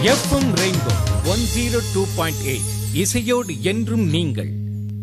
FM rainbow one zero two point eight இசையோடு என்றும் நீங்கள்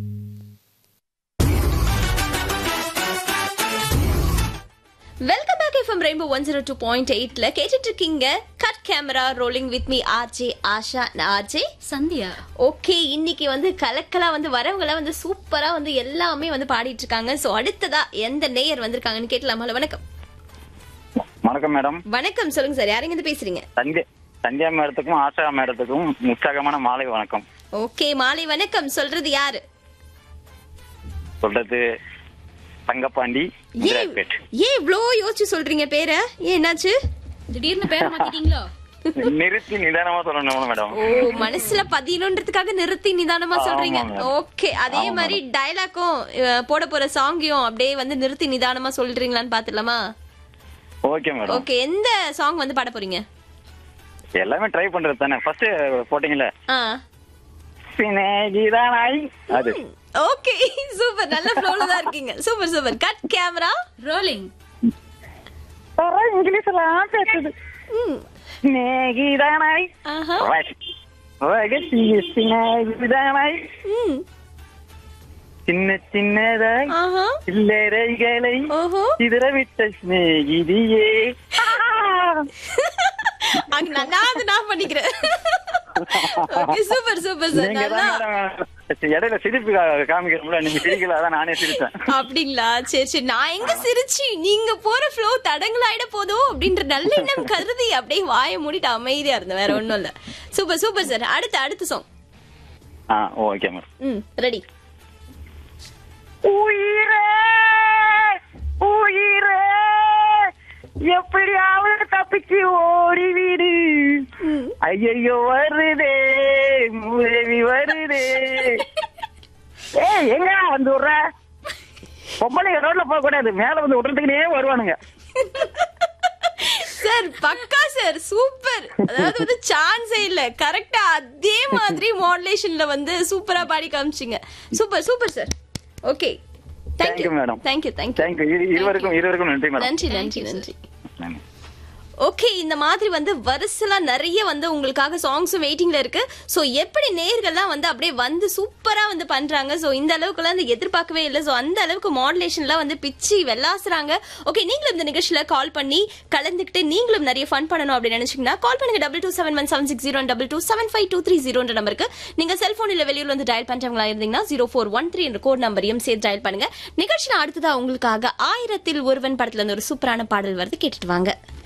welcome back FM rainbow one zero two point எயிட்ல கேட்டுட்டு இருக்கீங்க cut camera rolling with me RJ Asha RJ Sandhya okay இன்னைக்கு வந்து கலக்கலா வந்து வரவங்கள வந்து சூப்பரா வந்து எல்லாமே வந்து பாடிட்டு இருக்காங்க சோ அடுத்ததா எந்த நேயர் வந்திருக்காங்கன்னு கேட்கலாமா வணக்கம் வணக்கம் மேடம் வணக்கம் சொல்லுங்க சார் யாருங்க இருந்து பேசுறீங்க சந்தியா சந்தியா மேடத்துக்கும் ஆஷா மேடத்துக்கும் உற்சாகமான மாலை வணக்கம் ஓகே மாலை வணக்கம் சொல்றது யாரு சொல்றது தங்கப்பாண்டி ஏன் இந்திராபேட் ஏன் இவ்ளோ யோசிச்சு சொல்றீங்க பேரை ஏன் என்னாச்சு திடீர்னு பேர் மாத்திட்டீங்களோ நிறுத்தி நிதானமா சொல்லணும் மேடம் ஓ மனசுல பதினொன்றதுக்காக நிறுத்தி நிதானமா சொல்றீங்க ஆமாங்க. ஓகே அதே ஆமா, மாதிரி டயலாக்கும் போட போற சாங்கையும் அப்படியே வந்து நிறுத்தி நிதானமா சொல்றீங்களான்னு பாத்துடலாமா ஓகே மேடம் ஓகே எந்த சாங் வந்து பாட போறீங்க எல்லாமே ட்ரை பண்றது தானே ஃபர்ஸ்ட் போட்டீங்கல்ல ஆ சினேகிதானாய் அது ஓகே சூப்பர் நல்ல ஃப்ளோல தான் இருக்கீங்க super super cut camera rolling English எல்லாம் பேசுது சினேகிதானாய் ஆஹா ரகசிய சினேகிதானாய் ம் சின்ன சின்னதாய் ஆஹா சில்லறைகளை ஓஹோ சிதறவிட்ட சிநேகிதியே அங்க நான் நான் அது நான் பண்ணிக்கிறேன் ஓகே சூப்பர் சூப்பர் சார் நீங்க நல்லா தான் மேடம் இடையில சிரிப்பு கா- காமிக்கிறோம்ல நீங்க சிரிக்கல அதான் நானே சிரிச்சேன் அப்படிங்களா சரி சரி நான் எங்க சிரிச்சு நீங்க போற ஃப்ளோ தடங்களாயிட போதும் அப்படின்ற நல்லெண்ணம் கருதி அப்படியே வாயை மூடிட்டு அமைதியா இருந்தேன் வேற ஒண்ணும் இல்ல சூப்பர் சூப்பர் சார் அடுத்த அடுத்த சாங் ஆ ஓகே மேடம் ம் ரெடி உயிரே உயிரே எப்படியாவது தப்பிச்சு ஓடிவிடு ஐயோ வருதே உதவி வருதே ஏய் எங்க வந்து விடுற பொம்பளைங்க ரோட்ல போக கூடாது மேல வந்து விடுறதுக்குனே வருவானுங்க சார் பக்கா சார் சூப்பர் அதாவது வந்து சான்ஸே இல்ல கரெக்டா அதே மாதிரி மாடுலேஷன்ல வந்து சூப்பரா பாடி காமிச்சிங்க super super sir okay Thank you, madam. Thank you thank you thank you இருவருக்கும் இருவருக்கும் நன்றி மேடம் நன்றி நன்றி நன்றி நன்றி ஓகே இந்த மாதிரி வந்து வருசலா நிறைய வந்து உங்களுக்காக சாங்ஸும் வெயிட்டிங்ல இருக்கு சோ எப்படி நேர்கள்லாம் வந்து அப்படியே வந்து சூப்பரா வந்து பண்றாங்க சோ இந்த அளவுக்குலாம் வந்து எதிர்பார்க்கவே இல்லை சோ அந்த அளவுக்கு மாடுலேஷன்லாம் வந்து பிச்சு வெள்ளாசுறாங்க ஓகே நீங்களும் இந்த நிகழ்ச்சியில கால் பண்ணி கலந்துக்கிட்டு நீங்களும் நிறைய ஃபன் பண்ணணும் அப்படின்னு நினைச்சீங்கன்னா கால் பண்ணுங்க double two seven one seven six zero double two seven five two three ஜீரோன்ற நம்பருக்கு நீங்க செல்போன் இல்ல வெளியூர்ல வந்து டயல் பண்றவங்களா இருந்தீங்கன்னா ஜீரோ ஃபோர் ஒன் த்ரீ என்ற கோட் நம்பரையும் சேர்த்து டயல் பண்ணுங்க நிகழ்ச்சியில அடுத்ததா உங்களுக்காக ஆயிரத்தில் ஒருவன் படத்துல இருந்து ஒரு சூப்பரான பாடல் வருது கேட்டுட்டு வாங்க